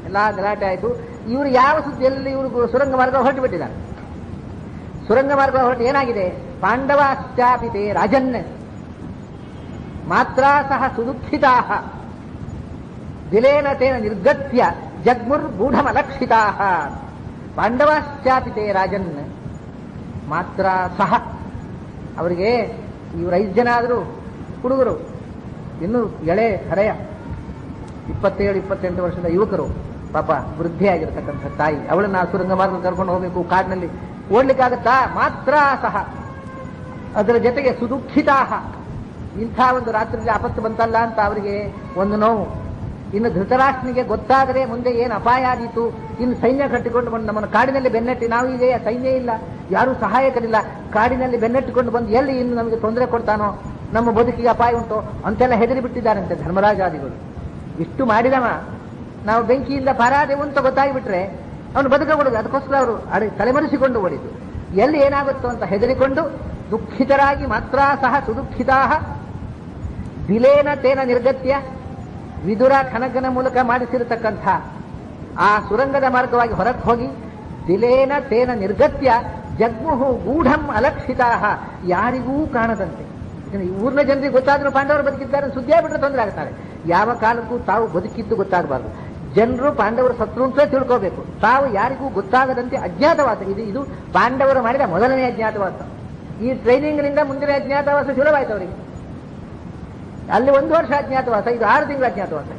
ಎಲ್ಲ ಗಲಾಟೆ ಆಯಿತು ಇವರು ಯಾವ ಸುದ್ದಿಯಲ್ಲಿ ಇವರು ಸುರಂಗ ಮಾರ್ಗ ಹೊರಟು ಬಿಟ್ಟಿದ್ದಾರೆ ಸುರಂಗ ಮಾರ್ಗ ಹೊರಟು ಏನಾಗಿದೆ ಪಾಂಡವಾಶ್ಚಾಪಿತೆ ರಾಜನ್ ಮಾತ್ರ ಸಹ ಸುದುಃಖಿತಾ ದಿಲೇನ ತೇನ ನಿರ್ಗತ್ಯ ಜಗ್ಮುರ್ಗೂಢಮಲಕ್ಷಿತಾ ಪಾಂಡವಾಶ್ಚಾಪಿತೆ ರಾಜನ್ ಮಾತ್ರ ಸಹ ಅವರಿಗೆ ಇವರು ಐದು ಜನ ಆದರೂ ಹುಡುಗರು ಇನ್ನೂ ಎಳೆ ಹರೆಯ ಇಪ್ಪತ್ತೇಳು ಇಪ್ಪತ್ತೆಂಟು ವರ್ಷದ ಯುವಕರು ಪಾಪ ವೃದ್ಧಿಯಾಗಿರ್ತಕ್ಕಂಥ ತಾಯಿ ಅವಳನ್ನ ಆ ಸುರಂಗ ಮಾರ್ಗ ಕರ್ಕೊಂಡು ಹೋಗಬೇಕು ಕಾಡಿನಲ್ಲಿ ಓಡ್ಲಿಕ್ಕಾಗತ್ತಾ ಮಾತ್ರ ಸಹ ಅದರ ಜೊತೆಗೆ ಸುದುಃಖಿತಾಹ ಇಂಥ ಒಂದು ರಾತ್ರಿಯಲ್ಲಿ ಆಪತ್ತು ಬಂತಲ್ಲ ಅಂತ ಅವರಿಗೆ ಒಂದು ನೋವು ಇನ್ನು ಧೃತರಾಷ್ಟ್ರನಿಗೆ ಗೊತ್ತಾದರೆ ಮುಂದೆ ಏನು ಅಪಾಯ ಆದೀತು ಇನ್ನು ಸೈನ್ಯ ಕಟ್ಟಿಕೊಂಡು ಬಂದು ನಮ್ಮನ್ನು ಕಾಡಿನಲ್ಲಿ ಬೆನ್ನಟ್ಟಿ ನಾವು ಈಗ ಸೈನ್ಯ ಇಲ್ಲ ಯಾರೂ ಸಹಾಯಕರಿಲ್ಲ ಕಾಡಿನಲ್ಲಿ ಬೆನ್ನಟ್ಟಿಕೊಂಡು ಬಂದು ಎಲ್ಲಿ ಇನ್ನು ನಮಗೆ ತೊಂದರೆ ಕೊಡ್ತಾನೋ ನಮ್ಮ ಬದುಕಿಗೆ ಅಪಾಯ ಉಂಟು ಅಂತೆಲ್ಲ ಹೆದರಿ ಬಿಟ್ಟಿದ್ದಾರಂತೆ ಧರ್ಮರಾಜಾದಿಗಳು ಇಷ್ಟು ಮಾಡಿದವ ನಾವು ಬೆಂಕಿಯಿಂದ ಪಾರಾದೆವು ಅಂತ ಗೊತ್ತಾಗಿಬಿಟ್ರೆ ಅವನು ಬದುಕಗೊಡುದು ಅದಕ್ಕೋಸ್ಕರ ಅವರು ಅಡಿ ತಲೆಮರೆಸಿಕೊಂಡು ಓಡಿದ್ದು ಎಲ್ಲಿ ಏನಾಗುತ್ತೋ ಅಂತ ಹೆದರಿಕೊಂಡು ದುಃಖಿತರಾಗಿ ಮಾತ್ರ ಸಹ ಸುದುಃಖಿತಾ ದಿಲೇನ ತೇನ ನಿರ್ಗತ್ಯ ವಿದುರ ಕನಕನ ಮೂಲಕ ಮಾಡಿಸಿರತಕ್ಕಂಥ ಆ ಸುರಂಗದ ಮಾರ್ಗವಾಗಿ ಹೊರಕ್ಕೆ ಹೋಗಿ ದಿಲೇನ ತೇನ ನಿರ್ಗತ್ಯ ಜಗ್ಮುಹು ಗೂಢಂ ಅಲಕ್ಷಿತಾ ಯಾರಿಗೂ ಕಾಣದಂತೆ ಇನ್ನು ಈ ಊರಿನ ಜನರಿಗೆ ಗೊತ್ತಾದ್ರೂ ಪಾಂಡವರು ಬದುಕಿದ್ದಾರೆ ಸುದ್ದಿ ಆಗ್ಬಿಟ್ರೆ ತೊಂದರೆ ಆಗ್ತಾರೆ ಯಾವ ಕಾಲಕ್ಕೂ ತಾವು ಬದುಕಿದ್ದು ಗೊತ್ತಾಗಬಾರ್ದು ಜನರು ಪಾಂಡವರು ಶತ್ರು ಅಂತ ತಿಳ್ಕೋಬೇಕು ತಾವು ಯಾರಿಗೂ ಗೊತ್ತಾಗದಂತೆ ಅಜ್ಞಾತವಾಸ ಇದು ಇದು ಪಾಂಡವರು ಮಾಡಿದ ಮೊದಲನೇ ಅಜ್ಞಾತವಾಸ ಈ ಟ್ರೈನಿಂಗ್ನಿಂದ ಮುಂದಿನ ಅಜ್ಞಾತವಾಸ ಸುಲಭವಾಯ್ತು ಅವರಿಗೆ ಅಲ್ಲಿ ಒಂದು ವರ್ಷ ಅಜ್ಞಾತವಾಸ ಇದು ಆರು ತಿಂಗಳ ಅಜ್ಞಾತವಾಸ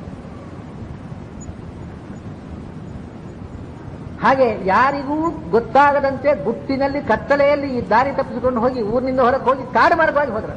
ಹಾಗೆ ಯಾರಿಗೂ ಗೊತ್ತಾಗದಂತೆ ಗುಟ್ಟಿನಲ್ಲಿ ಕತ್ತಲೆಯಲ್ಲಿ ಈ ದಾರಿ ತಪ್ಪಿಸಿಕೊಂಡು ಹೋಗಿ ಊರಿನಿಂದ ಹೊರಗೆ ಹೋಗಿ ಕಾಡು ಮಾರ್ಗವಾಗಿ ಹೋದ್ರು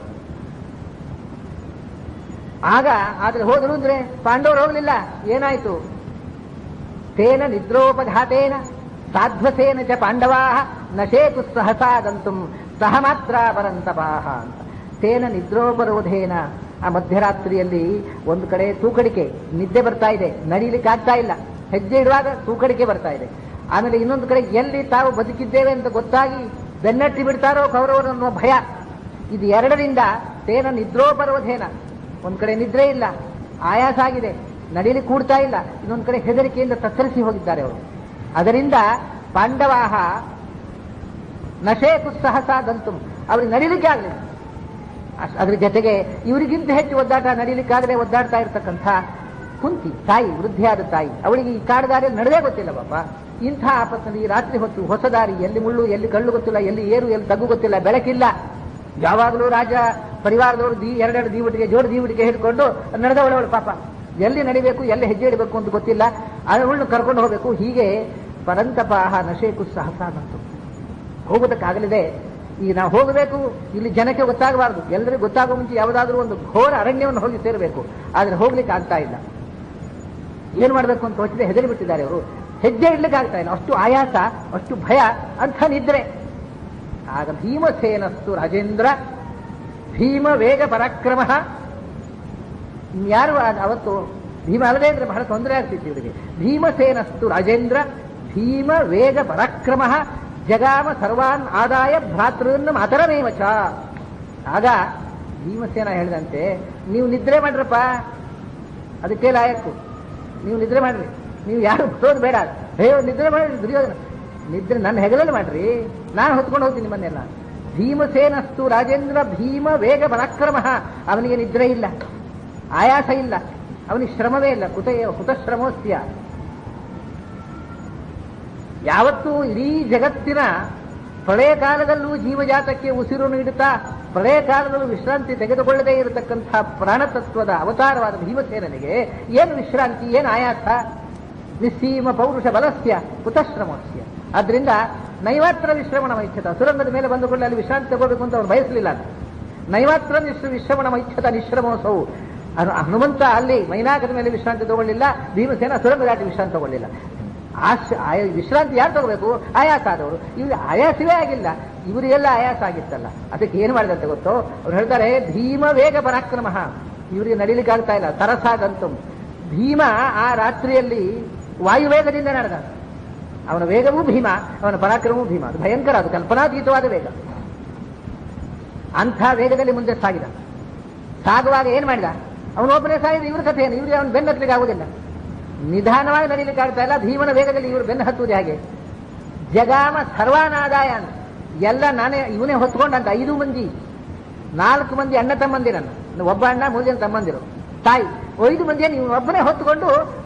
ಆಗ ಆದ್ರೆ ಹೋದ್ರು ಅಂದ್ರೆ ಪಾಂಡವರು ಹೋಗ್ಲಿಲ್ಲ ಏನಾಯ್ತು ತೇನ ನಿದ್ರೋಪಘಾತೇನ ಸಾಧ್ವಸೇನ ಚ ಪಾಂಡವಾ ನಶೇತು ಸಹಸಾದಂತು ಸಹ ಮಾತ್ರ ಪರಂತಪಾಹ ಅಂತ ತೇನ ನಿದ್ರೋಪರೋಧೇನ ಆ ಮಧ್ಯರಾತ್ರಿಯಲ್ಲಿ ಒಂದು ಕಡೆ ತೂಕಡಿಕೆ ನಿದ್ದೆ ಬರ್ತಾ ಇದೆ ನಡೀಲಿಕ್ಕೆ ಆಗ್ತಾ ಇಲ್ಲ ಹೆಜ್ಜೆ ಇಡುವಾಗ ತೂಕಡಿಕೆ ಬರ್ತಾ ಇದೆ ಆಮೇಲೆ ಇನ್ನೊಂದು ಕಡೆ ಎಲ್ಲಿ ತಾವು ಬದುಕಿದ್ದೇವೆ ಅಂತ ಗೊತ್ತಾಗಿ ಬೆನ್ನಟ್ಟಿ ಬಿಡ್ತಾರೋ ಕೌರವರು ಅನ್ನುವ ಭಯ ಇದು ಎರಡರಿಂದ ತೇನ ನಿದ್ರೋಪರೋಧೇನ ಒಂದ್ ಕಡೆ ನಿದ್ರೆ ಇಲ್ಲ ಆಯಾಸ ಆಗಿದೆ ನಡೀಲಿಕ್ಕೆ ಕೂಡ್ತಾ ಇಲ್ಲ ಇನ್ನೊಂದು ಕಡೆ ಹೆದರಿಕೆಯಿಂದ ತತ್ತರಿಸಿ ಹೋಗಿದ್ದಾರೆ ಅವರು ಅದರಿಂದ ಪಾಂಡವಾಹ ನಶೇ ಕುತ್ಸಹಸ ಗಂತು ಅವ್ರಿಗೆ ನಡೀಲಿಕ್ಕೆ ಆಗಲಿಲ್ಲ ಅಷ್ಟ್- ಅದ್ರ ಜೊತೆಗೆ ಇವರಿಗಿಂತ ಹೆಚ್ಚು ಒದ್ದಾಟ ನಡೀಲಿಕ್ಕಾಗದೆ ಒದ್ದಾಡ್ತಾ ಇರತಕ್ಕಂಥ ಕುಂತಿ ತಾಯಿ ವೃದ್ಧಿಯಾದ ತಾಯಿ ಅವಳಿಗೆ ಈ ಕಾಡು ದಾರಿಯಲ್ಲಿ ನಡೆದೇ ಗೊತ್ತಿಲ್ಲ ಪಾಪ ಇಂಥ ಆಪತ್ತಿನಲ್ಲಿ ಈ ರಾತ್ರಿ ಹೊತ್ತು ಹೊಸ ದಾರಿ ಎಲ್ಲಿ ಮುಳ್ಳು ಎಲ್ಲಿ ಕಳ್ಳು ಗೊತ್ತಿಲ್ಲ ಎಲ್ಲಿ ಏರು ಎಲ್ಲಿ ತಗ್ಗು ಗೊತ್ತಿಲ್ಲ ಬೆಳಕಿಲ್ಲ ಯಾವಾಗಲೂ ರಾಜ ಪರಿವಾರದವರು ದಿ ಎರಡೆರಡು ದೀವಟಿಗೆ ಜೋಡು ದೀವಟಿಗೆ ಹಿಡ್ಕೊಂಡು ನಡೆದವಳವಳು ಪಾಪ ಎಲ್ಲಿ ನಡಿಬೇಕು ಎಲ್ಲಿ ಹೆಜ್ಜೆ ಇಡಬೇಕು ಅಂತ ಗೊತ್ತಿಲ್ಲ ಅವಳನ್ನು ಕರ್ಕೊಂಡು ಹೋಗಬೇಕು ಹೀಗೆ ಪರಂತಪಾಹ ನಶೇಕು ಸಹಸಾನಂತು ಹೋಗೋದಕ್ಕಾಗಲಿದೆ ಈಗ ನಾವು ಹೋಗಬೇಕು ಇಲ್ಲಿ ಜನಕ್ಕೆ ಗೊತ್ತಾಗಬಾರದು ಎಲ್ಲರಿಗೂ ಗೊತ್ತಾಗೋ ಮುಂಚೆ ಯಾವುದಾದ್ರೂ ಒಂದು ಘೋರ ಅರಣ್ಯವನ್ನು ಹೋಗಿ ಸೇರಬೇಕು ಆದರೆ ಹೋಗ್ಲಿಕ್ಕೆ ಆಗ್ತಾ ಇಲ್ಲ ಏನ್ ಮಾಡಬೇಕು ಅಂತ ಯೋಚನೆ ಹೆದರಿ ಬಿಟ್ಟಿದ್ದಾರೆ ಅವರು ಹೆಜ್ಜೆ ಇಡ್ಲಿಕ್ಕೆ ಆಗ್ತಾ ಇಲ್ಲ ಅಷ್ಟು ಆಯಾಸ ಅಷ್ಟು ಭಯ ಅಂಥ ನಿದ್ರೆ ಆಗ ಭೀಮಸೇನಸ್ತು ರಾಜೇಂದ್ರ ಭೀಮ ವೇಗ ಪರಾಕ್ರಮ ಯಾರು ಆ- ಅವತ್ತು ಭೀಮ ಅಲ್ಲದೆ ಅಂದ್ರೆ ಬಹಳ ತೊಂದರೆ ಆಗ್ತಿತ್ತು ಇವರಿಗೆ ಭೀಮಸೇನಸ್ತು ರಾಜೇಂದ್ರ ಭೀಮ ವೇಗ ಪರಾಕ್ರಮ ಜಗಾಮ ಸರ್ವಾನ್ ಆದಾಯ ಭ್ರಾತೃನ್ ಮಾತರಮೇವ ಚ ಆಗ ಭೀಮಸೇನ ಹೇಳಿದಂತೆ ನೀವು ನಿದ್ರೆ ಮಾಡ್ರಪ್ಪ ಅದಕ್ಕೆ ಲಾಯಕ್ಕು ನೀವು ನಿದ್ರೆ ಮಾಡ್ರಿ ನೀವು ಯಾರು ಬರೋದು ಬೇಡ ಅಯ್ಯೋ ನಿದ್ರೆ ಮಾಡಿ ದುರ್ಯೋಧನ ನಿದ್ರೆ ನನ್ನ ಹೆಗಲಲ್ಲಿ ಮಾಡ್ರಿ ನಾನು ಹೊತ್ಕೊಂಡು ಹೋಗ್ತೀನಿ ನಿಮ್ಮನ್ನೆಲ್ಲ ಭೀಮಸೇನಸ್ತು ರಾಜೇಂದ್ರ ಭೀಮ ವೇಗ ಪರಾಕ್ರಮ ಅವನಿಗೆ ನಿದ್ರೆ ಇಲ್ಲ ಆಯಾಸ ಇಲ್ಲ ಅವನಿಗೆ ಶ್ರಮವೇ ಇಲ್ಲ ಕುತ ಕುತಶ್ರಮೋಸ್ಯ ಯಾವತ್ತೂ ಇಡೀ ಜಗತ್ತಿನ ಪ್ರಳಯ ಕಾಲದಲ್ಲೂ ಜೀವಜಾತಕ್ಕೆ ಉಸಿರು ನೀಡುತ್ತಾ ಪ್ರಳಯ ಕಾಲದಲ್ಲೂ ವಿಶ್ರಾಂತಿ ತೆಗೆದುಕೊಳ್ಳದೇ ಇರತಕ್ಕಂಥ ಪ್ರಾಣತತ್ವದ ಅವತಾರವಾದ ಭೀಮಸೇನನಿಗೆ ಏನು ವಿಶ್ರಾಂತಿ ಏನು ಆಯಾಸ ನಿಸ್ಸೀಮ ಪೌರುಷ ಬಲಸ್ಯ ಕುತಶ್ರಮಸ್ಯ ಆದ್ರಿಂದ ನೈವಾತ್ರ ವಿಶ್ರಮಣ ಇಚ್ಛತ ಸುರಂಗದ ಮೇಲೆ ಬಂದುಕೊಂಡು ಅಲ್ಲಿ ವಿಶ್ರಾಂತಿ ತಗೋಬೇಕು ಅಂತ ಅವ್ರು ಬಯಸಲಿಲ್ಲ ಅಂತ ನೈವಾತ್ರ ನಿಶ್ರ ವಿಶ್ರಮಣ ಇಚ್ಛತ ನಿಶ್ರಮೋತ್ಸವು ಅನು- ಹನುಮಂತ ಅಲ್ಲಿ ಮೈನಾಕದ ಮೇಲೆ ವಿಶ್ರಾಂತಿ ತಗೊಳ್ಳಿಲ್ಲ ಭೀಮಸೇನ ಸುರಂಗ ದಾಟಿ ವಿಶ್ರಾಂತಿ ತಗೊಳ್ಳಿಲ್ಲ ಆಶ ಆಯ ವಿಶ್ರಾಂತಿ ಯಾರು ತಗೋಬೇಕು ಆಯಾಸ ಆದವರು ಇವ್ರಿಗೆ ಆಯಾಸವೇ ಆಗಿಲ್ಲ ಇವರಿಗೆಲ್ಲ ಆಯಾಸ ಆಗಿತ್ತಲ್ಲ ಅದಕ್ಕೆ ಏನು ಮಾಡಿದಂತೆ ಗೊತ್ತೋ ಅವ್ರು ಹೇಳ್ತಾರೆ ಭೀಮ ವೇಗ ಪರಾಕ್ರಮ ಇವರಿಗೆ ನಡೀಲಿಕ್ಕೆ ಆಗ್ತಾ ಇಲ್ಲ ತರಸಾಗಂತು ಭೀಮ ಆ ರಾತ್ರಿಯಲ್ಲಿ ವಾಯುವೇಗದಿಂದ ನಡೆದ ಅವನ ವೇಗವೂ ಭೀಮ ಅವನ ಪರಾಕ್ರಮವೂ ಭೀಮ ಅದು ಭಯಂಕರ ಅದು ಕಲ್ಪನಾತೀತವಾದ ವೇಗ ಅಂಥ ವೇಗದಲ್ಲಿ ಮುಂದೆ ಸಾಗಿದ ಸಾಗುವಾಗ ಏನ್ ಮಾಡಿದ ಅವನು ಒಬ್ಬನೇ ಸಾಗಿದ ಇವ್ರ ಕಥೆ ಏನು ಇವ್ರಿಗೆ ಅವನು ಬೆನ್ನತ್ಲಿಕ್ಕೆ ಆಗುದಿಲ್ಲ ನಿಧಾನವಾಗಿ ನಡೀಲಿಕ್ಕೆ ಆಗ್ತಾ ಇಲ್ಲ ಭೀಮನ ವೇಗದಲ್ಲಿ ಇವರು ಬೆನ್ನು ಹತ್ತುವುದು ಹಾಗೆ ಜಗಾಮ ಸರ್ವಾನಾದಾಯ ಅಂತ ಎಲ್ಲ ನಾನೇ ಇವನೇ ಹೊತ್ಕೊಂಡಂತ ಐದು ಮಂದಿ ನಾಲ್ಕು ಮಂದಿ ಅಣ್ಣ ತಮ್ಮಂದಿರನ್ನ ಒಬ್ಬ ಅಣ್ಣ ಮೂರು ಜನ ತಮ್ಮಂದಿರು ತಾಯಿ ಐದು ಮಂದಿಯನ್ನು ಇವನು ಒಬ್ಬನೇ ಹೊತ್ತುಕೊಂಡು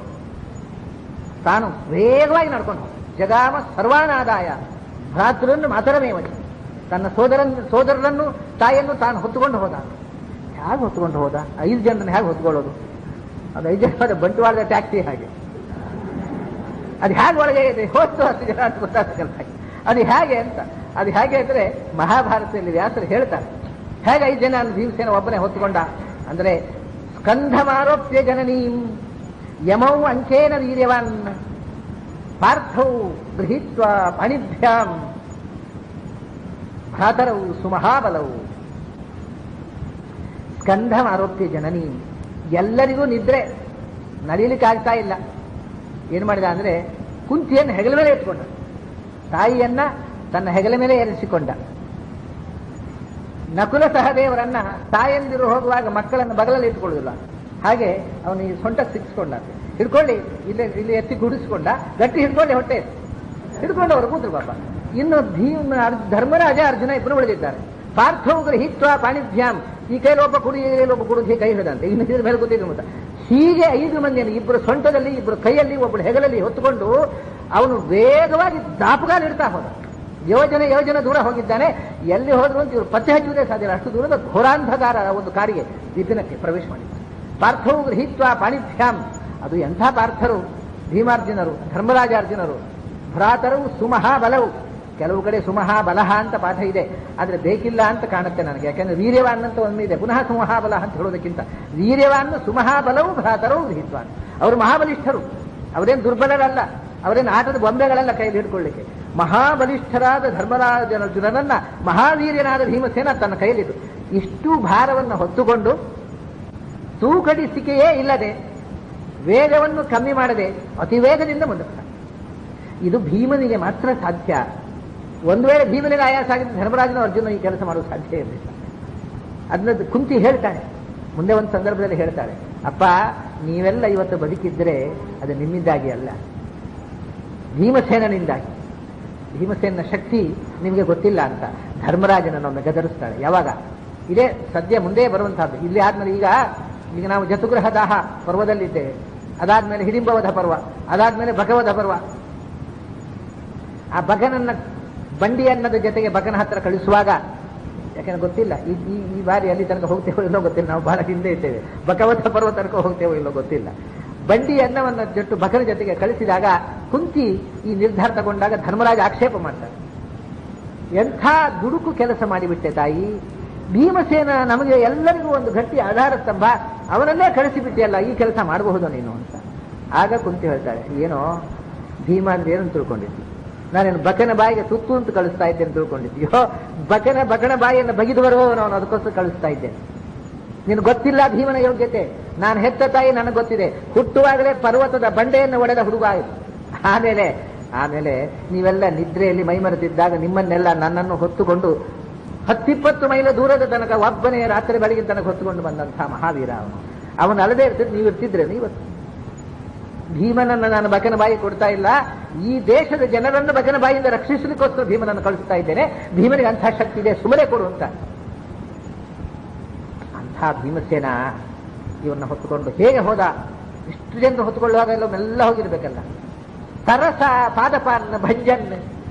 ತಾನು ವೇಗವಾಗಿ ನಡ್ಕೊಂಡು ಹೋದ. ಜಗಾಮ ಸರ್ವಾನಾದಾಯ ಭ್ರಾತೃನ್ನು ಮಾತರಮೇವನಿ ತನ್ನ ಸೋದರನ್ ಸೋದರರನ್ನು ತಾಯಿಯನ್ನು ತಾನು ಹೊತ್ತುಕೊಂಡು ಹೋದ ಹೇಗೆ ಹೊತ್ಕೊಂಡು ಹೋದ ಐದು ಜನರನ್ನು ಹೇಗೆ ಹೊತ್ಕೊಳ್ಳೋದು ಅದು ಐದು ಜನ ಬಂಟ್ವಾಳದ ಟ್ಯಾಕ್ಸಿ ಹಾಗೆ ಅದು ಹೇಗೆ ಒಳಗೆ ಇದೆ ಹೋಯ್ತು ಹತ್ತು ಜನ ಅಂತ ಗೊತ್ತಾಗಲ್ಲ ಅದು ಹೇಗೆ ಅಂತ ಅದು ಹೇಗೆ ಅಂದ್ರೆ ಮಹಾಭಾರತದಲ್ಲಿ ವ್ಯಾಸರು ಹೇಳ್ತಾರೆ ಹೇಗೆ ಐದು ಜನ ಭೀಮಸೇನ ಒಬ್ಬನೇ ಹೊತ್ತುಕೊಂಡ ಅಂದ್ರೆ ಸ್ಕಂಧಮಾರೋಪ್ಯ ಜನನೀಂ ಯಮೌ ಅಂಚೇನ ವೀರ್ಯವಾನ್ ಪಾರ್ಥೌ ಗೃಹೀತ್ವ ಪಣಿಭ್ಯಾಂ ಭ್ರಾತರವು ಸುಮಹಾಬಲವು ಸ್ಕಂಧಂ ಆರೋಪ್ಯ ಜನನಿ ಎಲ್ಲರಿಗೂ ನಿದ್ರೆ ನಡೀಲಿಕ್ಕೆ ಆಗ್ತಾ ಇಲ್ಲ ಏನು ಮಾಡಿದ ಅಂದ್ರೆ ಕುಂತಿಯನ್ನು ಹೆಗಲ ಮೇಲೆ ಇಟ್ಕೊಂಡ ತಾಯಿಯನ್ನ ತನ್ನ ಹೆಗಲ ಮೇಲೆ ಏರಿಸಿಕೊಂಡ ನಕುಲ ಸಹದೇವರನ್ನ ತಾಯಂದಿರು ಹೋಗುವಾಗ ಮಕ್ಕಳನ್ನು ಬಗಲಲ್ಲಿ ಇಟ್ಕೊಳ್ಳುದಿಲ್ಲ ಹಾಗೆ ಅವನು ಈ ಸೊಂಟ ಸಿಕ್ಸ್ಕೊಂಡ ಹಿಡ್ಕೊಳ್ಳಿ ಇಲ್ಲಿ ಇಲ್ಲಿ ಎತ್ತಿ ಗುಡಿಸ್ಕೊಂಡ ಗಟ್ಟಿ ಹಿಡ್ಕೊಳ್ಳಿ ಹೊಟ್ಟೆ ಹಿಡ್ಕೊಂಡು ಅವರು ಕೂತ್ರು ಪಾಪ ಇನ್ನು ಭೀಮ ಅರ್- ಧರ್ಮರಾಜ ಅರ್ಜುನ ಇಬ್ಬರು ಉಳಿದಿದ್ದಾರೆ ಪಾರ್ಥೋಗ್ರ ಹಿತ್ವ ಪಾಣಿಭ್ಯಾಂ ಈ ಕೈಲಿ ಒಬ್ಬ ಕುಡಿ ಈ ಕೈಲಿ ಒಬ್ಬ ಕುಡಿದು ಹೀಗೆ ಕೈ ಹಿಡಿದಂತೆ ಇನ್ನು ಇದ್ರ ಮೇಲೆ ಕೂತಿದ್ರು ಅಂತ ಹೀಗೆ ಐದು ಮಂದಿಯನ್ನು ಇಬ್ಬರು ಸೊಂಟದಲ್ಲಿ ಇಬ್ಬರು ಕೈಯಲ್ಲಿ ಒಬ್ಬರು ಹೆಗಲಲ್ಲಿ ಹೊತ್ತುಕೊಂಡು ಅವನು ವೇಗವಾಗಿ ದಾಪುಗಾಲು ಇಡ್ತಾ ಹೋದ ಯೋಜನೆ ಯೋಜನೆ ದೂರ ಹೋಗಿದ್ದಾನೆ ಎಲ್ಲಿ ಹೋದ್ರು ಅಂತ ಇವರು ಪತ್ತೆ ಹಚ್ಚುವುದೇ ಸಾಧ್ಯ ಇಲ್ಲ. ಅಷ್ಟು ದೂರದ ಘೋರಾಂಧಕಾರ ಒಂದು ಕಾರಿಗೆ ವಿಪಿನಕ್ಕೆ ಪ್ರವೇಶ ಮಾಡಿದ್ದಾರೆ ಪಾರ್ಥವು ಗೃಹೀತ್ವ ಪಾಣಿಭ್ಯಾಂ ಅದು ಎಂಥ ಪಾರ್ಥರು ಭೀಮಾರ್ಜುನರು ಧರ್ಮರಾಜಾರ್ಜುನರು ಭ್ರಾತರು ಸುಮಹಾಬಲವು ಕೆಲವು ಕಡೆ ಸುಮಹಾಬಲಹ ಅಂತ ಪಾಠ ಇದೆ ಆದ್ರೆ ಬೇಕಿಲ್ಲ ಅಂತ ಕಾಣುತ್ತೆ ನನಗೆ ಯಾಕಂದ್ರೆ ವೀರ್ಯವಾನ್ ಅಂತ ಒಂದಿದೆ ಪುನಃ ಸುಮಹಾಬಲ ಅಂತ ಹೇಳೋದಕ್ಕಿಂತ ವೀರ್ಯವಾನ್ ಸುಮಹಾಬಲವು ಭ್ರಾತರವು ಗೃಹೀತ್ವಾನ್ ಅವರು ಮಹಾಬಲಿಷ್ಠರು ಅವರೇನು ದುರ್ಬಲರಲ್ಲ ಅವರೇನು ಆಟದ ಬೊಂಬೆಗಳಲ್ಲ ಕೈಲಿ ಹಿಡ್ಕೊಳ್ಳಿಕ್ಕೆ ಮಹಾಬಲಿಷ್ಠರಾದ ಧರ್ಮರಾಜನರ್ಜುನನನ್ನ ಮಹಾವೀರ್ಯನಾದ ಭೀಮಸೇನ ತನ್ನ ಕೈಲಿಟ್ಟು ಇಷ್ಟು ಭಾರವನ್ನು ಹೊತ್ತುಕೊಂಡು ತೂಕಡಿಸಿಕೆಯೇ ಇಲ್ಲದೆ ವೇಗವನ್ನು ಕಮ್ಮಿ ಮಾಡದೆ ಅತಿ ವೇಗದಿಂದ ಮುಂದೆ ಹೋದ. ಇದು ಭೀಮನಿಗೆ ಮಾತ್ರ ಸಾಧ್ಯ ಒಂದು ವೇಳೆ ಭೀಮನಿಗೆ ಆಯಾಸ ಆಗಿದ್ದು ಧರ್ಮರಾಜನ ಅರ್ಜುನ ಈ ಕೆಲಸ ಮಾಡಲು ಸಾಧ್ಯ ಇರಲಿಲ್ಲ ಅದನ್ನ ಕುಂತಿ ಹೇಳ್ತಾನೆ ಮುಂದೆ ಒಂದು ಸಂದರ್ಭದಲ್ಲಿ ಹೇಳ್ತಾಳೆ ಅಪ್ಪ ನೀವೆಲ್ಲ ಇವತ್ತು ಬದುಕಿದ್ರೆ ಅದು ನಿಮ್ಮಿಂದಾಗಿ ಅಲ್ಲ ಭೀಮಸೇನನಿಂದಾಗಿ ಭೀಮಸೇನ ಶಕ್ತಿ ನಿಮಗೆ ಗೊತ್ತಿಲ್ಲ ಅಂತ ಧರ್ಮರಾಜನನ್ನೊಮ್ಮೆ ಗದರಿಸ್ತಾಳೆ ಯಾವಾಗ ಇದೇ ಸದ್ಯ ಮುಂದೆ ಬರುವಂತಹದ್ದು ಇಲ್ಲಿ ಆದ್ಮೇಲೆ ಈಗ ಈಗ ನಾವು ಜತುಗ್ರಹ ದಾಹ ಪರ್ವದಲ್ಲಿದ್ದೇವೆ ಅದಾದ್ಮೇಲೆ ಹಿಡಿಂಬವಧ ಪರ್ವ ಅದಾದ್ಮೇಲೆ ಭಗವಧ ಪರ್ವ ಆ ಬಗನನ್ನ ಬಂಡಿ ಅನ್ನದ ಜೊತೆಗೆ ಬಗನ ಹತ್ರ ಕಳಿಸುವಾಗ ಯಾಕಂದ್ರೆ ಗೊತ್ತಿಲ್ಲ ಈ ಈ ಈ ಬಾರಿ ಅಲ್ಲಿ ತನಕ ಹೋಗ್ತೇವೋ ಇಲ್ಲೋ ಗೊತ್ತಿಲ್ಲ ನಾವು ಬಹಳ ಹಿಂದೆ ಇದ್ದೇವೆ ಬಕವತ ಪರ್ವ ತನಕ ಹೋಗ್ತೇವೋ ಇಲ್ಲೋ ಗೊತ್ತಿಲ್ಲ ಬಂಡಿ ಅನ್ನವನ್ನ ಜೊಟ್ಟು ಬಕನ ಜೊತೆಗೆ ಕಳಿಸಿದಾಗ ಕುಂತಿ ಈ ನಿರ್ಧಾರ ತಗೊಂಡಾಗ ಧರ್ಮರಾಜ ಆಕ್ಷೇಪ ಮಾಡ್ತಾರೆ ಎಂಥ ದುಡುಕು ಕೆಲಸ ಮಾಡಿಬಿಟ್ಟೆ ತಾಯಿ ಭೀಮಸೇನ ನಮಗೆ ಎಲ್ಲರಿಗೂ ಒಂದು ಗಟ್ಟಿ ಆಧಾರ ಸ್ತಂಭ ಅವನನ್ನೇ ಕಳಿಸಿಬಿಟ್ಟಿಯಲ್ಲ ಈ ಕೆಲಸ ಮಾಡಬಹುದು ನೀನು ಅಂತ ಆಗ ಕುಂತಿ ಹೇಳ್ತಾಳೆ ಏನೋ ಭೀಮ ಅಂದ್ರೆ ಏನು ತಿಳ್ಕೊಂಡಿದ್ದಿ ನಾನೇನು ಬಕನ ಬಾಯಿಗೆ ತುತ್ತು ಅಂತ ಕಳಿಸ್ತಾ ಇದ್ದೇನೆ ತಿಳ್ಕೊಂಡಿದ್ದೀಯೋ ಬಕನ ಬಕನ ಬಾಯಿಯನ್ನು ಬಗಿದು ಬರುವವನು ಅವನು ಅದಕ್ಕೋಸ್ಕರ ಕಳಿಸ್ತಾ ಇದ್ದೇನೆ ನಿನ್ ಗೊತ್ತಿಲ್ಲ ಭೀಮನ ಯೋಗ್ಯತೆ ನಾನು ಹೆತ್ತ ತಾಯಿ ನನಗೆ ಗೊತ್ತಿದೆ ಹುಟ್ಟುವಾಗಲೇ ಪರ್ವತದ ಬಂಡೆಯನ್ನು ಒಡೆದ ಹುಡುಗ ಆಯಿತು ಆಮೇಲೆ ಆಮೇಲೆ ನೀವೆಲ್ಲ ನಿದ್ರೆಯಲ್ಲಿ ಮೈಮರೆತಿದ್ದಾಗ ನಿಮ್ಮನ್ನೆಲ್ಲ ನನ್ನನ್ನು ಹೊತ್ತುಕೊಂಡು ಹತ್ತಿಪ್ಪತ್ತು ಮೈಲ ದೂರದ ತನಕ ಒಬ್ಬನೇ ರಾತ್ರಿ ಬೆಳಗಿನ ತನಕ ಹೊತ್ತುಕೊಂಡು ಬಂದಂತಹ ಮಹಾವೀರ ಅವನು ಅವನು ಅಲ್ಲದೆ ಇರ್ತಿದ್ದು ನೀವು ಇರ್ತಿದ್ರೆ ಇವತ್ತು ಭೀಮನನ್ನು ನಾನು ಬಕನ ಬಾಯಿ ಕೊಡ್ತಾ ಇಲ್ಲ ಈ ದೇಶದ ಜನರನ್ನು ಬಕನ ಬಾಯಿಯಿಂದ ರಕ್ಷಿಸಲಿಕ್ಕೋಸ್ಕರ ಭೀಮನನ್ನು ಕಳಿಸ್ತಾ ಇದ್ದೇನೆ ಭೀಮನಿಗೆ ಅಂಥ ಶಕ್ತಿ ಇದೆ ಸುಮ್ಮನೆ ಕೊಡು ಅಂತ ಅಂಥ ಭೀಮಸೇನ ಇವನ್ನ ಹೊತ್ತುಕೊಂಡು ಹೇಗೆ ಹೋದ ಇಷ್ಟು ಜನರು ಹೊತ್ತುಕೊಳ್ಳುವಾಗ ಎಲ್ಲ ಮೆಲ್ಲ ಹೋಗಿರ್ಬೇಕಲ್ಲ ತರಸ ಪಾದಪಾನ್ನ ಭಂಜನ್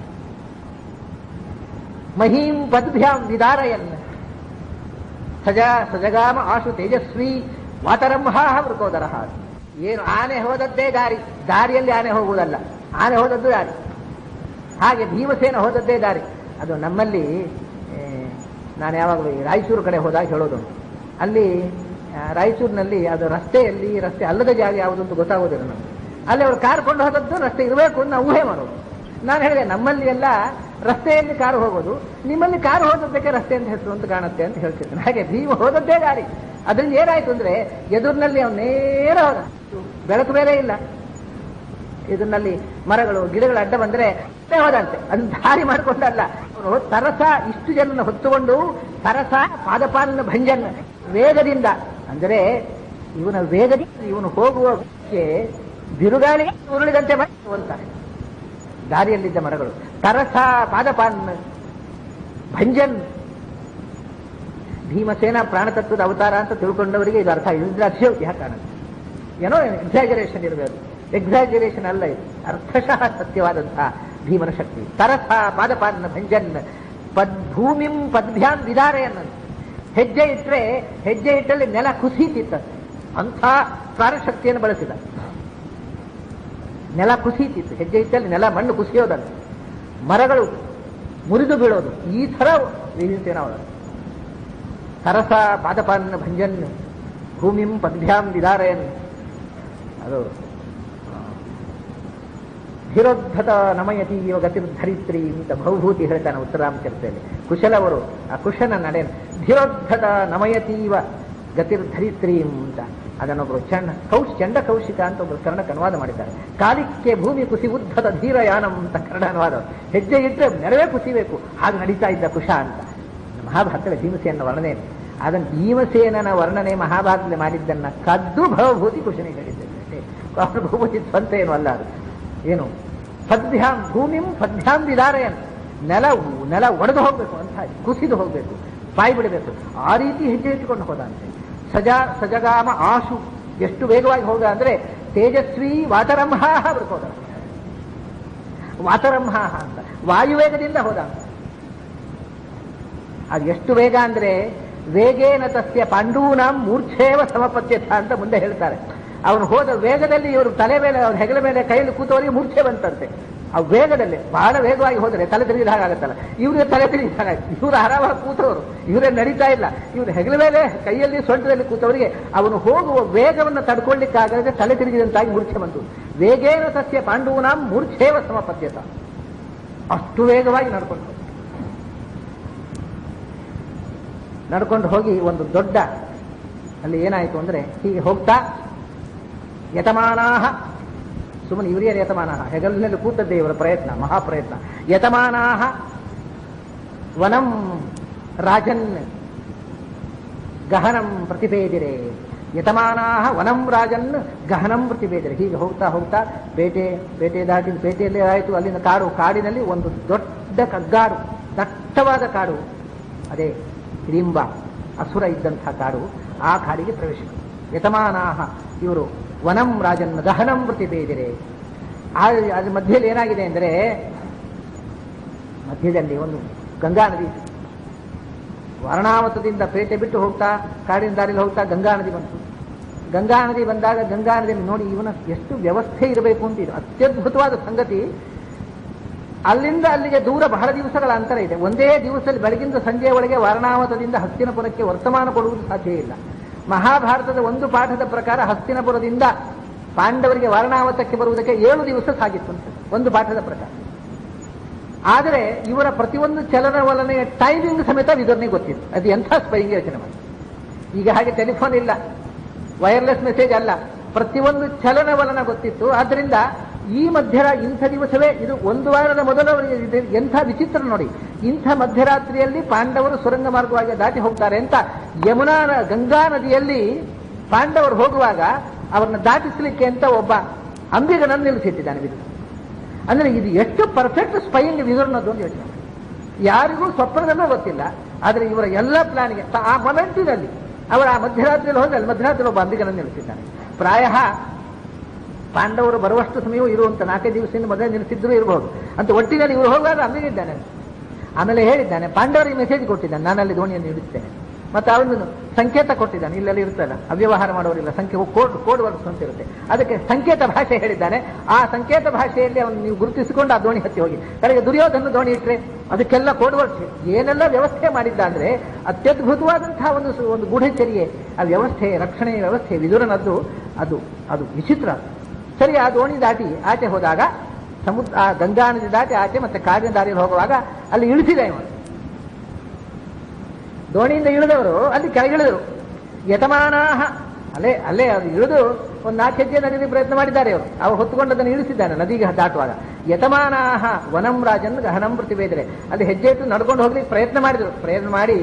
ಮಹೀಂ ಪದ್ಭ್ಯಾಂ ವಿದಾರಯನ್ ಸಜ ಸಜಗಾಮ ಆಶು ತೇಜಸ್ವಿ ವಾತರಂಹ ವೃಕೋದರ ಏನು ಆನೆ ಹೋದದ್ದೇ ದಾರಿ ದಾರಿಯಲ್ಲಿ ಆನೆ ಹೋಗುವುದಲ್ಲ ಆನೆ ಹೋದದ್ದು ದಾರಿ ಹಾಗೆ ಭೀಮಸೇನ ಹೋದದ್ದೇ ದಾರಿ ಅದು ನಮ್ಮಲ್ಲಿ ಏ, ನಾನು ಯಾವಾಗಲೂ ಈ ರಾಯಚೂರು ಕಡೆ ಹೋದಾಗ ಹೇಳೋದುಂಟು ಅಲ್ಲಿ ಆ, ರಾಯಚೂರಿನಲ್ಲಿ ಅದು ರಸ್ತೆಯಲ್ಲಿ ರಸ್ತೆ ಅಲ್ಲದ ಜಾಗ ಯಾವುದು ಅಂತ ಗೊತ್ತಾಗೋದಿಲ್ಲ ನಮ್ಗೆ ಅಲ್ಲಿ ಅವರು ಕಾರ್ ಕೊಂಡು ಹೋದದ್ದು ರಸ್ತೆ ಇರಬೇಕು ಅಂತ ನಾವು ಊಹೆ ಮಾಡೋದು ನಾನು ಹೇಳಿದೆ ನಮ್ಮಲ್ಲಿ ಎಲ್ಲ ರಸ್ತೆಯಲ್ಲಿ ಕಾರು ಹೋಗೋದು ನಿಮ್ಮಲ್ಲಿ ಕಾರು ಹೋದದ್ದಕ್ಕೆ ರಸ್ತೆ ಅಂತ ಹೆಸರು ಅಂತ ಕಾಣುತ್ತೆ ಅಂತ ಹೇಳ್ತಿದ್ದೇನೆ ಹಾಗೆ ಭೀಮ ಹೋದದ್ದೇ ದಾರಿ ಅದ್ರಿಂದ ಏನಾಯ್ತು ಅಂದ್ರೆ ಎದುರಿನಲ್ಲಿ ಅವನು ನೇರ ಹೋದ ಬೆಳಕು ಬೇರೆ ಇಲ್ಲ ಇದನ್ನಲ್ಲಿ ಮರಗಳು ಗಿಡಗಳು ಅಡ್ಡ ಬಂದ್ರೆ ಅಷ್ಟೇ ಹೋದಂತೆ ಅದನ್ನ ದಾರಿ ಮಾಡಿಕೊಂಡಲ್ಲ ಅವನು ತರಸ ಇಷ್ಟು ಜನನ ಹೊತ್ತುಕೊಂಡು ತರಸ ಪಾದಪಾಲನ ಭಂಜನ್ ವೇಗದಿಂದ ಅಂದರೆ ಇವನ ವೇಗದಿಂದ ಇವನು ಹೋಗುವಕ್ಕೆ ಬಿರುಗಾಳಿಗೆ ಉರುಳಿದಂತೆ ಬಂತು ಅಂತಾರೆ ದಾರಿಯಲ್ಲಿದ್ದ ಮರಗಳು ತರಸ ಪಾದಪಾನ್ ಭಂಜನ್ ಭೀಮಸೇನ ಪ್ರಾಣತತ್ವದ ಅವತಾರ ಅಂತ ತಿಳ್ಕೊಂಡವರಿಗೆ ಇದು ಅರ್ಥ ಇಲ್ಲದ್ರೆ ಅತಿಶಯೋಕ್ತಿ ಕಾಣುತ್ತೆ ಏನೋ ಎಕ್ಸಾಜರೇಷನ್ ಇರಬೇಕು ಎಕ್ಸಾಜರೇಷನ್ ಅಲ್ಲ ಇದು ಅರ್ಥಶಃ ಸತ್ಯವಾದಂತಹ ಭೀಮನ ಶಕ್ತಿ ತರಸ ಪಾದಪಾನ್ನ ಭಂಜನ್ ಪದ್ ಭೂಮಿಂ ಪದ್ಭ್ಯಾಂ ವಿದಾರೆಯನ್ನ ಹೆಜ್ಜೆ ಇಟ್ಟರೆ ಹೆಜ್ಜೆ ಇಟ್ಟಲ್ಲಿ ನೆಲ ಕುಸೀತಿತ್ತಂತೆ ಅಂಥ ಪ್ರಾಣಶಕ್ತಿಯನ್ನು ಬಳಸಿದ ನೆಲ ಕುಸೀತಿತ್ತು ಹೆಜ್ಜೆ ಇಟ್ಟಲ್ಲಿ ನೆಲ ಮಣ್ಣು ಕುಸಿಯೋದಲ್ಲ ಮರಗಳು ಮುರಿದು ಬೀಳೋದು ಈ ಥರ ವಿಧಿಸ್ತೇವೆ ನಾವು ಸರಸ ಪಾದಪಾನ್ನ ಭಂಜನ್ ಭೂಮಿಂ ಪದ್ಭ್ಯಾಂ ವಿದಾರಯನ್ ಅದು ಧಿರೋದ್ಧತ ನಮಯತಿ ಇವ ಗತಿರ್ಧರಿತ್ರಿ ಅಂತ ಬಹುಭೂತಿ ಹೇಳ್ತಾನೆ ಉತ್ತರಾಮಚರಿತೆಯಲ್ಲಿ ಕುಶಲವರು ಆ ಕುಶನ ನಡೆ ಧಿರೋದ್ಧತ ನಮಯತೀವ ಗತಿರ್ಧರಿತ್ರಿ ಅಂತ ಅದನ್ನೊಬ್ಬರು ಚಂಡ ಕೌಶ್ ಚಂಡ ಕೌಶಿಕ ಅಂತ ಒಬ್ಬರು ಕನ್ನಡಕ್ಕೆ ಅನುವಾದ ಮಾಡಿದ್ದಾರೆ ಕಾಲಿಕ್ಕೆ ಭೂಮಿ ಕುಸಿ ಉದ್ಧತ ಧೀರಯಾನಂ ಅಂತ ಕನ್ನಡ ಅನುವಾದ ಹೆಜ್ಜೆ ಇಟ್ಟರೆ ನೆರವೇ ಕುಸಿಬೇಕು ಹಾಗೆ ನಡೀತಾ ಇದ್ದ ಕುಶ ಅಂತ ಮಹಾಭಾರತದ ಭೀಮಸೇನ ವರ್ಣನೆ ಅದನ್ನು ಭೀಮಸೇನನ ವರ್ಣನೆ ಮಹಾಭಾರತದಲ್ಲಿ ಮಾಡಿದ್ದನ್ನ ಕದ್ದು ಭವಭೂತಿ ಕುಶನಿಗೆ ಹೇಳಿದ್ದೆ ಅವನ ಭೂಭೂತಿ ಸ್ವಂತ ಏನು ಅಲ್ಲ ಅದು ಏನು ಪದ್ಭ್ಯಾಂ ಭೂಮಿಂ ಪದ್ಭ್ಯಾಂ ವಿದಾರಯನ್ ನೆಲ ನೆಲ ಒಡೆದು ಹೋಗ್ಬೇಕು ಅಂತ ಕುಸಿದು ಹೋಗ್ಬೇಕು ಬಾಯಿ ಬಿಡಬೇಕು ಆ ರೀತಿ ಹೆಜ್ಜೆ ಇಟ್ಟುಕೊಂಡು ಹೋದಂತೆ ಸಜಾ ಸಜಗಾಮ ಆಶು ಎಷ್ಟು ವೇಗವಾಗಿ ಹೋದ ಅಂದ್ರೆ ತೇಜಸ್ವಿ ವಾತರಂಹ ಬರ್ಕೋದ ವಾತರಂಹ ಅಂತ ವಾಯುವೇಗದಿಂದ ಹೋದ ಅದು ಎಷ್ಟು ವೇಗ ಅಂದ್ರೆ ವೇಗೇನ ತಸ್ಯ ಪಾಂಡೂನಾಂ ಮೂರ್ಛೇವ ಸಮಪದ್ಯಥ ಅಂತ ಮುಂದೆ ಹೇಳ್ತಾರೆ ಅವನು ಹೋದ ವೇಗದಲ್ಲಿ ಇವರು ತಲೆ ಮೇಲೆ ಅವ್ರ ಹೆಗಲ ಮೇಲೆ ಕೈಯಲ್ಲಿ ಕೂತವರಿಗೆ ಮೂರ್ಛೆ ಬಂತಂತೆ ಆ ವೇಗದಲ್ಲಿ ಬಹಳ ವೇಗವಾಗಿ ಹೋದರೆ ತಲೆ ತಿರುಗಿದ ಹಾಗಾಗತ್ತಲ್ಲ ಇವ್ರಿಗೆ ತಲೆ ತಿರುಗಿದ ಹಾಗೆ ಇವರು ಆರಾಮಾಗಿ ಕೂತವರು ಇವರೇ ನಡೀತಾ ಇಲ್ಲ ಇವರು ಹೆಗಲ ಮೇಲೆ ಕೈಯಲ್ಲಿ ಸೊಂಟದಲ್ಲಿ ಕೂತವರಿಗೆ ಅವನು ಹೋಗುವ ವೇಗವನ್ನು ತಡ್ಕೊಳ್ಳಿಕ್ಕಾಗದೆ ತಲೆ ತಿರುಗಿದಂತಾಗಿ ಮೂರ್ಛೆ ಬಂತು ವೇಗೇನ ಸಸ್ಯ ಪಾಂಡೂನಾಂ ಮೂರ್ಛೇವ ಸಮಪದ್ಯತ ಅಷ್ಟು ವೇಗವಾಗಿ ನಡ್ಕೊಂಡು ನಡ್ಕೊಂಡು ಹೋಗಿ ಒಂದು ದೊಡ್ಡ ಅಲ್ಲಿ ಏನಾಯಿತು ಅಂದ್ರೆ ಹೀಗೆ ಹೋಗ್ತಾ ಯತಮಾನಾಹ ಸುಮ್ಮನೆ ಇವರೇ ಯತಮಾನಾಹ ಹೆಗಲಿನಲ್ಲಿ ಕೂತದ್ದೇ ಇವರ ಪ್ರಯತ್ನ ಮಹಾಪ್ರಯತ್ನ ಯತಮಾನಾಹ ವನಂ ರಾಜನ್ ಗಹನಂ ಪ್ರತಿಪೇದಿರೆ ಯತಮಾನಾಹ ವನಂ ರಾಜನ್ ಗಹನಂ ಪ್ರತಿಪೇದಿರೆ ಹೀಗೆ ಹೋಗ್ತಾ ಹೋಗ್ತಾ ಬೇಟೆ ಬೇಟೆ ದಾಟಿ ಬೇಟೆಯಲ್ಲೇ ಆಯಿತು ಅಲ್ಲಿನ ಕಾಡು ಕಾಡಿನಲ್ಲಿ ಒಂದು ದೊಡ್ಡ ಕಗ್ಗಾಡು ದಟ್ಟವಾದ ಕಾಡು ಅದೇ ಹಿಡಿಂಬ ಅಸುರ ಇದ್ದಂಥ ಕಾಡು ಆ ಕಾಡಿಗೆ ಪ್ರವೇಶಿಸಿತು ಯತಮಾನಾಹ ಇವರು ವನಂ ರಾಜನ್ ಗಹನಂ ಪ್ರತಿಪೇದಿರೆ ಆ ಅದ್ರ ಮಧ್ಯದಲ್ಲಿ ಏನಾಗಿದೆ ಅಂದರೆ ಮಧ್ಯದಲ್ಲಿ ಒಂದು ಗಂಗಾ ನದಿ ಇದೆ. ವರ್ಣಾವತದಿಂದ ಪೇಟೆ ಬಿಟ್ಟು ಹೋಗ್ತಾ ಕಾಡಿನ ದಾರಿಯಲ್ಲಿ ಹೋಗ್ತಾ ಗಂಗಾ ನದಿ ಬಂತು ಗಂಗಾ ನದಿ ಬಂದಾಗ ಗಂಗಾ ನದಿಯಲ್ಲಿ ನೋಡಿ ಇವನ ಎಷ್ಟು ವ್ಯವಸ್ಥೆ ಇರಬೇಕು ಅಂತ ಇದು ಅತ್ಯದ್ಭುತವಾದ ಸಂಗತಿ ಅಲ್ಲಿಂದ ಅಲ್ಲಿಗೆ ದೂರ ಬಹಳ ದಿವಸಗಳ ಅಂತರ ಇದೆ ಒಂದೇ ದಿವಸದಲ್ಲಿ ಬೆಳಗಿಂದ ಸಂಜೆಯ ಒಳಗೆ ವರ್ಣಾವತದಿಂದ ಹಸ್ತಿನಪುರಕ್ಕೆ ವರ್ತಮಾನ ಕೊಡುವುದು ಸಾಧ್ಯ ಇಲ್ಲ ಮಹಾಭಾರತದ ಒಂದು ಪಾಠದ ಪ್ರಕಾರ ಹಸ್ತಿನಪುರದಿಂದ ಪಾಂಡವರಿಗೆ ವರ್ಣಾವತಕ್ಕೆ ಬರುವುದಕ್ಕೆ ಏಳು ದಿವಸ ಸಾಗಿತ್ತು ಅಂತ ಒಂದು ಪಾಠದ ಪ್ರಕಾರ ಆದರೆ ಇವರ ಪ್ರತಿಯೊಂದು ಚಲನವಲನೆಯ ಟೈಮಿಂಗ್ ಸಮೇತ ವಿದರ್ನಿಗೆ ಗೊತ್ತಿತ್ತು ಅದು ಎಂಥ ಸ್ಪೈಂಗ್ ಯೋಚನೆ ಮಾಡಿ ಈಗ ಹಾಗೆ ಟೆಲಿಫೋನ್ ಇಲ್ಲ ವೈರ್ಲೆಸ್ ಮೆಸೇಜ್ ಅಲ್ಲ ಪ್ರತಿಯೊಂದು ಚಲನವಲನ ಗೊತ್ತಿತ್ತು ಆದ್ದರಿಂದ ಈ ಮಧ್ಯರ ಇಂಥ ದಿವಸವೇ ಇದು ಒಂದು ವಾರದ ಮೊದಲವರಿಗೆ ಇದು ಎಂಥ ವಿಚಿತ್ರ ನೋಡಿ ಇಂಥ ಮಧ್ಯರಾತ್ರಿಯಲ್ಲಿ ಪಾಂಡವರು ಸುರಂಗ ಮಾರ್ಗವಾಗಿ ದಾಟಿ ಹೋಗ್ತಾರೆ ಅಂತ ಯಮುನಾ ನ- ಗಂಗಾ ನದಿಯಲ್ಲಿ ಪಾಂಡವರು ಹೋಗುವಾಗ ಅವರನ್ನ ದಾಟಿಸಲಿಕ್ಕೆ ಅಂತ ಒಬ್ಬ ಅಂಬಿಗನನ್ನು ನಿಲ್ಲಿಸಿಟ್ಟಿದ್ದಾನೆ ವಿದುರ ಅಂದ್ರೆ ಇದು ಎಷ್ಟು ಪರ್ಫೆಕ್ಟ್ ಸ್ಪೈಯಿಂಗ್ ವಿದುರ್ನದ್ದು ಅಂತ ಯೋಚನೆ ಮಾಡಿ. ಯಾರಿಗೂ ಸ್ವಪ್ನದಲ್ಲೂ ಗೊತ್ತಿಲ್ಲ ಆದರೆ ಇವರ ಎಲ್ಲ ಪ್ಲಾನ್ಗೆ ಆ ಮೊಮೆಂಟಿನಲ್ಲಿ ಅವರ ಆ ಮಧ್ಯರಾತ್ರಿಯಲ್ಲಿ ಹೋಗಿ ಅಲ್ಲಿ ಮಧ್ಯರಾತ್ರಿ ಒಬ್ಬ ಅಂಬಿಗನನ್ನು ನಿಲ್ಲಿಸಿದ್ದಾನೆ ಪ್ರಾಯ ಪಾಂಡವರು ಬರುವಷ್ಟು ಸಮಯವೂ ಇರುವಂತ ನಾಲ್ಕೈದು ದಿವಸದಿಂದ ಮೊದಲೇ ನಿಲ್ಲಿಸಿದ್ರು ಇರಬಹುದು ಅಂತ ಒಟ್ಟಿನಲ್ಲಿ ಇವರು ಹೋಗುವಾಗ ಅಂಬಿಗಿದ್ದಾನೆ ಆಮೇಲೆ ಹೇಳಿದ್ದಾನೆ ಪಾಂಡವರಿಗೆ ಮೆಸೇಜ್ ಕೊಟ್ಟಿದ್ದಾನೆ ನಾನಲ್ಲಿ ದೋಣಿಯನ್ನು ಇಡುತ್ತೇನೆ ಮತ್ತೆ ಅವನು ಸಂಕೇತ ಕೊಟ್ಟಿದ್ದಾನೆ ಇಲ್ಲೆಲ್ಲ ಇರ್ತಲ್ಲ ಅವ್ಯವಹಾರ ಮಾಡೋರಿಲ್ಲ ಸಂಖ್ಯೆ ಕೋಡ್ ಕೋಡ್ ವರ್ಡ್ಸ್ ಅಂತ ಇರುತ್ತೆ ಅದಕ್ಕೆ ಸಂಕೇತ ಭಾಷೆ ಹೇಳಿದ್ದಾನೆ ಆ ಸಂಕೇತ ಭಾಷೆಯಲ್ಲಿ ಅವನು ನೀವು ಗುರುತಿಸಿಕೊಂಡು ಆ ದೋಣಿ ಹತ್ತಿ ಹೋಗಿ ಕಡೆಗೆ ದುರ್ಯೋಧನ ದೋಣಿ ಇಟ್ಟರೆ ಅದಕ್ಕೆಲ್ಲ ಕೋಡ್ ವರ್ಡ್ಸ್ ಏನೆಲ್ಲ ವ್ಯವಸ್ಥೆ ಮಾಡಿದ್ದ ಅಂದ್ರೆ ಅತ್ಯದ್ಭುತವಾದಂತಹ ಒಂದು ಸು- ಒಂದು ಗೂಢಚರ್ಯೆ ಆ ವ್ಯವಸ್ಥೆ ರಕ್ಷಣೆ ವ್ಯವಸ್ಥೆ ವಿದುರನದ್ದು ಅದು ಅದು ವಿಚಿತ್ರ ಸರಿ ಆ ದೋಣಿ ದಾಟಿ ಆಚೆ ಹೋದಾಗ ಸಮುದ್ರ ಆ ಗಂಗಾ ನದಿ ದಾಟಿ ಆಚೆ ಮತ್ತೆ ಕಾಡಿನ ದಾರಿಯಲ್ಲಿ ಹೋಗುವಾಗ ಅಲ್ಲಿ ಇಳಿಸಿದೆ ಇವನು ದೋಣಿಯಿಂದ ಇಳಿದವರು ಅಲ್ಲಿ ಕೆಳಗಿಳಿದರು ಯತಮಾನಾಹ ಅಲ್ಲೇ ಅಲ್ಲೇ ಅದು ಇಳಿದು ಒಂದು ನಾಲ್ಕು ಹೆಜ್ಜೆ ನದಿಗೆ ಪ್ರಯತ್ನ ಮಾಡಿದ್ದಾರೆ ಅವರು ಅವರು ಹೊತ್ತುಕೊಂಡದನ್ನು ಇಳಿಸಿದ್ದಾನೆ ನದಿಗೆ ದಾಟುವಾಗ ಯತಮಾನಾಹ ವನಂ ರಾಜನ್ ಗಹನಂ ಪ್ರತಿವೇದರೆ ಅಲ್ಲಿ ಹೆಜ್ಜೆ ಇಟ್ಟು ನಡ್ಕೊಂಡು ಹೋಗ್ಲಿಕ್ಕೆ ಪ್ರಯತ್ನ ಮಾಡಿದರು ಪ್ರಯತ್ನ ಮಾಡಿ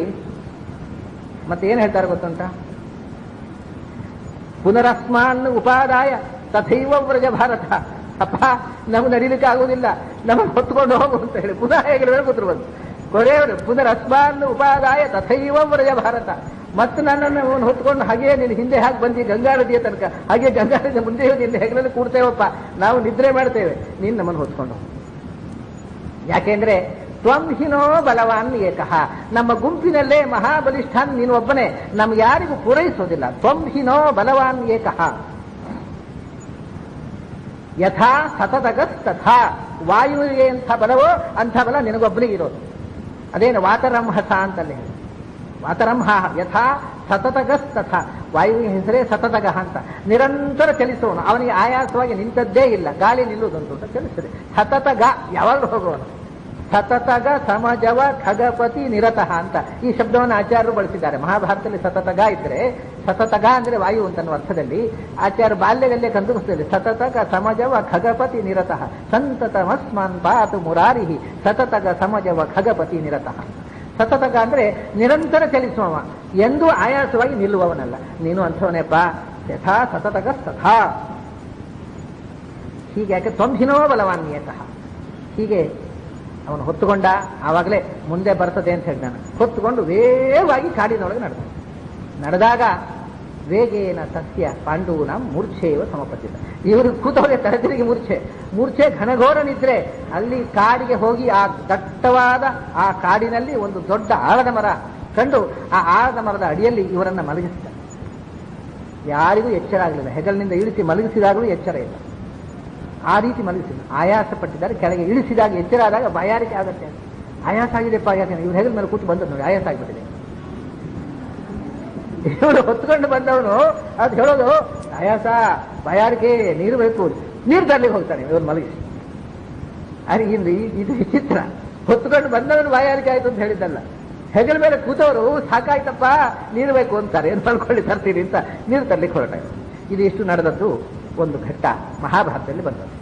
ಮತ್ತೆ ಏನು ಹೇಳ್ತಾರೆ ಗೊತ್ತುಂಟ ಪುನರಸ್ಮಾನ್ ಉಪಾದಾಯ ತಥೈವ ವ್ರಜ ಭಾರತ ಅಪ್ಪ ನಮ್ಗೆ ನಡೀಲಿಕ್ಕೆ ಆಗುವುದಿಲ್ಲ ನಮಗೆ ಹೊತ್ಕೊಂಡು ಹೋಗು ಅಂತ ಹೇಳಿ ಪುನಃ ಹೇಗೆ ಕೂತ್ರು ಬಂದು ಕೊನೆಯವರು ಪುನರ್ ಅಸ್ಮಾನ್ ಉಪಾದಾಯ ತಥೈವ ವ್ರಜ ಭಾರತ ಮತ್ತೆ ನನ್ನನ್ನು ಅವನು ಹೊತ್ಕೊಂಡು ಹಾಗೆ ನೀನು ಹಿಂದೆ ಹಾಕಿ ಬಂದಿ ಗಂಗಾ ನದಿಯ ತನಕ ಹಾಗೆ ಗಂಗಾ ನದಿಯ ಮುಂದೆ ನಿನ್ನ ಹೆಗಲಲ್ಲಿ ಕೂಡ್ತೇವಪ್ಪ ನಾವು ನಿದ್ರೆ ಮಾಡ್ತೇವೆ ನೀನು ನಮ್ಮನ್ನು ಹೊತ್ಕೊಂಡು ಹೋಗು ಯಾಕೆಂದ್ರೆ ತ್ವಂ ಹಿನೋ ಬಲವಾನ್ ಏಕಃ ನಮ್ಮ ಗುಂಪಿನಲ್ಲೇ ಮಹಾಬಲಿಷ್ಠಾನ್ ನೀನು ಒಬ್ಬನೇ ನಮ್ಗೆ ಯಾರಿಗೂ ಪೂರೈಸೋದಿಲ್ಲ ತ್ವಂ ಹಿನೋ ಬಲವಾನ್ ಏಕಃ ಯಥಾ ಸತತಗಸ್ ತಥಾ ವಾಯುವಿಗೆ ಎಂಥ ಬಲವೋ ಅಂಥ ಬಲ ನಿನಗೊಬ್ಬನಿಗೆ ಇರೋದು ಅದೇನು ವಾತರಂಹಸ ಅಂತಲೇ ಹೇಳಿ ವಾತರಂಹ ಯಥಾ ಸತತಗಸ್ ತಥಾ ವಾಯುವಿನ ಹೆಸರೇ ಸತತಗ ಅಂತ ನಿರಂತರ ಚಲಿಸುವನು ಅವನಿಗೆ ಆಯಾಸವಾಗಿ ನಿಂತದ್ದೇ ಇಲ್ಲ ಗಾಳಿ ನಿಲ್ಲುವುದಂತ ಅಂತ ಚಲಿಸ್ತದೆ ಸತತಗ ಯಾವಾಗಲೂ ಹೋಗುವನು ಸತತಗ ಸಮಜವ ಖಗಪತಿ ನಿರತಃ ಅಂತ ಈ ಶಬ್ದವನ್ನು ಆಚಾರ್ಯರು ಬಳಸಿದ್ದಾರೆ ಮಹಾಭಾರತದಲ್ಲಿ ಸತತಗ ಇದ್ರೆ ಸತತಗ ಅಂದ್ರೆ ವಾಯು ಅಂತ ಅನ್ನುವ ಅರ್ಥದಲ್ಲಿ ಆಚಾರ್ಯ ಬಾಲ್ಯದಲ್ಲೇ ಕಂಡುಬಿಡ್ತಾರೆ ಸತತಗ ಸಮಜವ ಖಗಪತಿ ನಿರತಃ ಸಂತತಮಸ್ಮಾನ್ ಪಾತು ಮುರಾರಿಹಿ ಸತತಗ ಸಮಜವ ಖಗಪತಿ ನಿರತಃ ಸತತಗ ಅಂದ್ರೆ ನಿರಂತರ ಚಲಿಸುವವ ಎಂದೂ ಆಯಾಸವಾಗಿ ನಿಲ್ಲುವವನಲ್ಲ ನೀನು ಅಂಥವನೇಪ್ಪ ಯಥಾ ಸತತಗ ತಥಾ ಹೀಗೆ ಯಾಕೆ ತ್ವಂಹಿನೋ ಬಲವಾನ್ಯತಃ ಹೀಗೆ ಅವನು ಹೊತ್ತುಕೊಂಡ ಆವಾಗಲೇ ಮುಂದೆ ಬರ್ತದೆ ಅಂತ ಹೇಳಿದಾನೆ ಹೊತ್ತುಕೊಂಡು ವೇಗವಾಗಿ ಕಾಡಿನೊಳಗೆ ನಡೆದ ನಡೆದಾಗ ವೇಗೇನ ಸಸ್ಯ ಪಾಂಡೂನ ಮೂರ್ಛೆಯವ ಸಮಪತ್ತಿದ್ದ ಇವರು ಕೂತವರೆ ತಲೆತಿರಿಗೆ ಮೂರ್ಛೆ ಮೂರ್ಛೆ ಘನಘೋರ ನಿದ್ರೆ ಅಲ್ಲಿ ಕಾಡಿಗೆ ಹೋಗಿ ಆ ದಟ್ಟವಾದ ಆ ಕಾಡಿನಲ್ಲಿ ಒಂದು ದೊಡ್ಡ ಆಳದ ಮರ ಕಂಡು ಆ ಆಳದ ಮರದ ಅಡಿಯಲ್ಲಿ ಇವರನ್ನ ಮಲಗಿಸಿದ ಯಾರಿಗೂ ಎಚ್ಚರ ಆಗಲಿಲ್ಲ ಹೆಗಲಿನಿಂದ ಇಳಿಸಿ ಮಲಗಿಸಿದಾಗಲೂ ಎಚ್ಚರ ಇಲ್ಲ ಆ ರೀತಿ ಮಲಗಿಸಿದ ಆಯಾಸ ಪಟ್ಟಿದ್ದಾರೆ ಕೆಳಗೆ ಇಳಿಸಿದಾಗ ಎಚ್ಚರ ಆದಾಗ ಬಾಯಾರಿಕೆ ಆಗತ್ತೆ ಅಂತ. ಆಯಾಸ ಆಗಿದೆಪ್ಪ ಯಾಕೆ ಇವ್ರ ಹೆಗಲ ಮೇಲೆ ಕೂತು ಬಂದದ್ದು ನೋಡಿ ಆಯಾಸ ಆಗಿಬಿಟ್ಟಿದೆ ಇವನು ಹೊತ್ಕೊಂಡು ಬಂದವನು ಅದು ಹೇಳೋದು ಆಯಾಸ ಬಾಯಾರಿಕೆ ನೀರು ಬೇಕು ನೀರು ತರ್ಲಿಕ್ಕೆ ಹೋಗ್ತಾನೆ ಇವ್ರು ಮಲಗಿಸಿ ಅರೆ ಇದು ಇದು ವಿಚಿತ್ರ ಹೊತ್ಕೊಂಡು ಬಂದವನು ಬಾಯಾರಿಕೆ ಆಯ್ತು ಅಂತ ಹೇಳಿದ್ದಲ್ಲ ಹೆಗಲ ಮೇಲೆ ಕೂತವರು ಸಾಕಾಯ್ತಪ್ಪ ನೀರು ಬೇಕು ಅಂತಾರೆ ಏನು ಮಾಡ್ಕೊಳ್ಳಿ ತರ್ತೀನಿ ಅಂತ ನೀರು ತರ್ಲಿಕ್ಕೆ ಹೊರಟ ಇದು ಇಷ್ಟು ನಡೆದದ್ದು ಒಂದು ಘಟ್ಟ ಮಹಾಭಾರತದಲ್ಲಿ ಬಂದದ್ದು